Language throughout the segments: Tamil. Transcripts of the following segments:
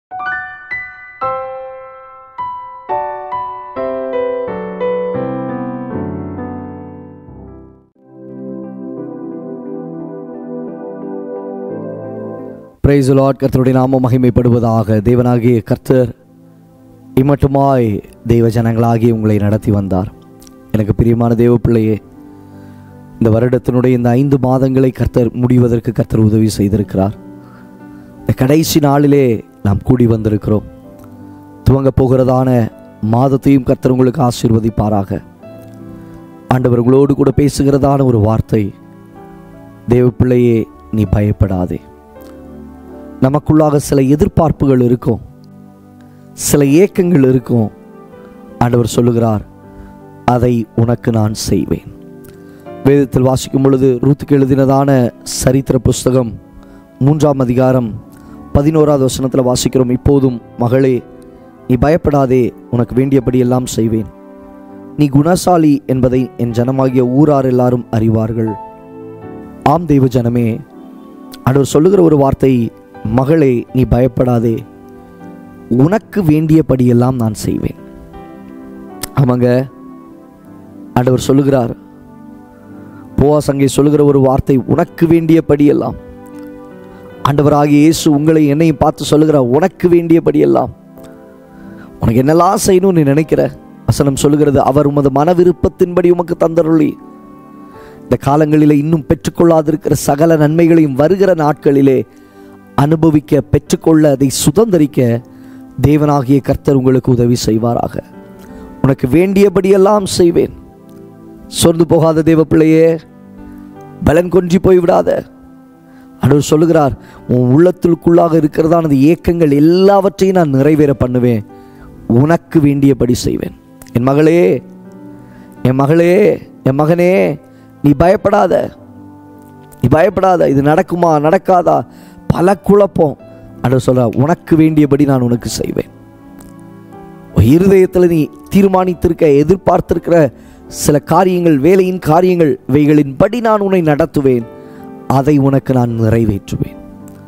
பிரைஸ் லார்ட் கர்த்தருடைய நாமம் மகிமைப்படுவதாக தேவனாகிய கர்த்தர் இம்மட்டுமாய் தெய்வ ஜனங்களாகி உங்களை நடத்தி வந்தார் எனக்கு பிரியமான தேவ பிள்ளையே இந்த வருடத்தினுடைய இந்த ஐந்து மாதங்களை கர்த்தர் முடிவதற்கு கர்த்தர் உதவி செய்திருக்கிறார் இந்த கடைசி நாளிலே நாம் கூடி வந்திருக்கிறோம் துவங்க போகிறதான மாதத்தையும் கர்த்தர் உங்களுக்கு ஆசீர்வதிப்பாராக ஆண்டவர் உங்களோடு கூட பேசுகிறதான ஒரு வார்த்தை தேவ பிள்ளையே நீ பயப்படாதே நமக்குள்ளாக சில எதிர்பார்ப்புகள் இருக்கும் சில ஏக்கங்கள் இருக்கும் ஆண்டவர் சொல்லுகிறார் அதை உனக்கு நான் செய்வேன் வேதத்தில் வாசிக்கும் பொழுது ரூத்துக்கு எழுதினதான சரித்திர புஸ்தகம் மூன்றாம் அதிகாரம் பதினோராவது வசனத்தில் வாசிக்கிறோம் இப்போதும் மகளே நீ பயப்படாதே உனக்கு வேண்டியபடி எல்லாம் செய்வேன் நீ குணசாலி என்பதை என் ஜனமாகிய ஊரார் எல்லாரும் அறிவார்கள் ஆம் தெய்வ ஜனமே ஆண்டவர் சொல்லுகிற ஒரு வார்த்தை மகளே நீ பயப்படாதே உனக்கு வேண்டியபடியெல்லாம் நான் செய்வேன் ஆமாங்க ஆண்டவர் சொல்லுகிறார் போவாஸ் அங்கே சொல்லுகிற ஒரு வார்த்தை உனக்கு வேண்டியபடியெல்லாம் ஆண்டவராகிய இயேசு உங்களை என்னையும் பார்த்து சொல்லுகிறார் உனக்கு வேண்டியபடியெல்லாம் உனக்கு என்னெல்லாம் செய்யணும்னு நீ நினைக்கிற வசனம் சொல்லுகிறது அவர் உமது மன விருப்பத்தின்படி உமக்கு தந்தருளி இந்த காலங்களிலே இன்னும் பெற்றுக்கொள்ளாதிருக்கிற சகல நன்மைகளையும் வருகிற நாட்களிலே அனுபவிக்க பெற்றுக்கொள்ள அதை சுதந்திரிக்க தேவனாகிய கர்த்தர் உங்களுக்கு உதவி செய்வாராக உனக்கு வேண்டியபடியெல்லாம் செய்வேன் சொர்ந்து போகாத தேவ பிள்ளையே பலன் கொஞ்சி போய்விடாத ஆண்டவர் சொல்லுகிறார் உன் உள்ளத்திற்குள்ளாக இருக்கிறதான அந்த ஏக்கங்கள் எல்லாவற்றையும் நான் நிறைவேற பண்ணுவேன் உனக்கு வேண்டியபடி செய்வேன் என் மகளே என் மகளே என் மகனே நீ பயப்படாத நீ பயப்படாத இது நடக்குமா நடக்காதா பல குழப்பம் ஆண்டவர் சொல்ற உனக்கு வேண்டியபடி நான் உனக்கு செய்வேன் உன் இருதயத்தில் நீ தீர்மானித்திருக்க எதிர்பார்த்திருக்கிற சில காரியங்கள் வேலையின் காரியங்கள் இவைகளின்படி நான் உன்னை நடத்துவேன் அதை உனக்கு நான் நிறைவேற்றுவேன்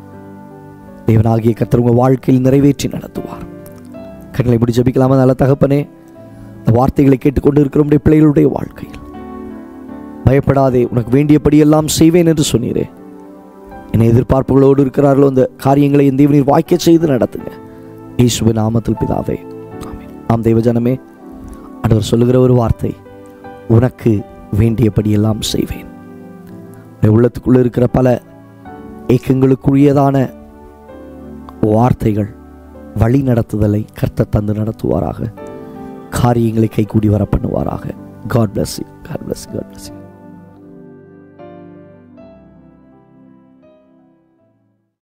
தேவனாகிய கர்த்தர் உங்கள் வாழ்க்கையில் நிறைவேற்றி நடத்துவார் கண்களை முடி ஜபிக்கலாமா நல்ல தகப்பனே இந்த வார்த்தைகளை கேட்டுக்கொண்டு இருக்கிற உடைய பிள்ளைகளுடைய வாழ்க்கையில் பயப்படாதே உனக்கு வேண்டியபடியெல்லாம் செய்வேன் என்று சொன்னீரே என்னை எதிர்பார்ப்புகளோடு இருக்கிறார்களோ அந்த காரியங்களை என் தேவனீர் வாய்க்க செய்து நடத்துங்க இயேசுவின் நாமத்தில் பிதாவே ஆமென் ஆம் தெய்வ ஜனமே ஆண்டவர் சொல்லுகிற ஒரு வார்த்தை உனக்கு வேண்டியபடியெல்லாம் செய்வேன் உன்னுடைய உள்ளத்துக்குள்ள இருக்கிற பல ஏக்கங்களுக்குரியதான வார்த்தைகள் வழி நடத்துதலை கர்த்தர் தந்து நடத்துவாராக காரியங்களை கைகூடி வர பண்ணுவாராக God bless you God bless you God bless you